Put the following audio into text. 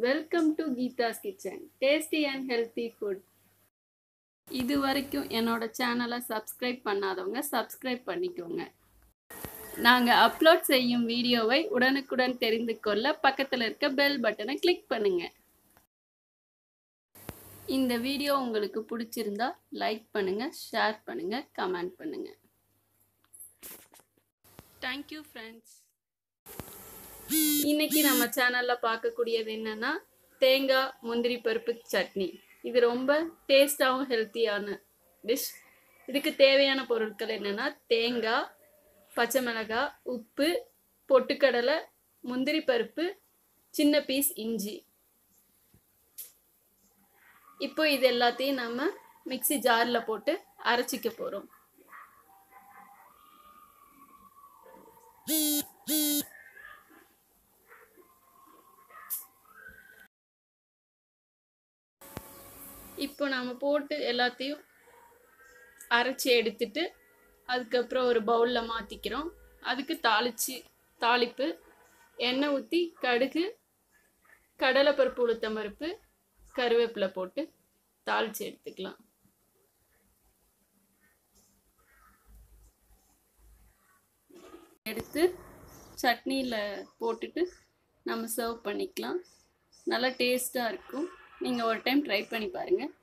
welcome to Geetha's kitchen tasty and healthy food இது வரைக்கும் என்னோட சேனலை சப்ஸ்கிரைப் பண்ணாதவங்க சப்ஸ்கிரைப் பண்ணிக்கோங்க நாங்கள் அப்லோட் செய்யும் வீடியோவை உடனுக்குடன் தெரிந்து கொள்ள பக்கத்தில் இருக்க பெல் பட்டனை கிளிக் பண்ணுங்க இந்த வீடியோ உங்களுக்கு பிடிச்சிருந்தா லைக் பண்ணுங்க ஷேர் பண்ணுங்க கமெண்ட் பண்ணுங்க தேங்க்யூ ஃப்ரெண்ட்ஸ் இன்னைக்கு நம்ம சேனல்ல பார்க்கக்கூடியது என்னன்னா தேங்காய் முந்திரி பருப்பு சட்னி இது ரொம்ப டேஸ்டாகவும் ஹெல்த்தியான டிஷ் இதுக்கு தேவையான பொருட்கள் என்னன்னா தேங்காய் பச்சை மிளகாய் உப்பு பொட்டுக்கடலை முந்திரி பருப்பு சின்ன பீஸ் இஞ்சி இப்போ இது எல்லாத்தையும் நம்ம மிக்ஸி ஜாரில் போட்டு அரைச்சிக்க போகிறோம் இப்போ நம்ம போட்டு எல்லாத்தையும் அரைச்சி எடுத்துட்டு அதுக்கப்புறம் ஒரு பவுலில் மாற்றிக்கிறோம் அதுக்கு தாளிச்சு தாளிப்பு எண்ணெய் ஊற்றி கடுகு கடலைப்பருப்பு உளுத்தம் பருப்பு கருவேப்பிலை போட்டு தாளித்து எடுத்துக்கலாம் எடுத்து சட்னியில் போட்டுட்டு நம்ம சர்வ் பண்ணிக்கலாம் நல்லா டேஸ்ட்டாக இருக்கும் நீங்கள் ஒரு டைம் ட்ரை பண்ணி பாருங்கள்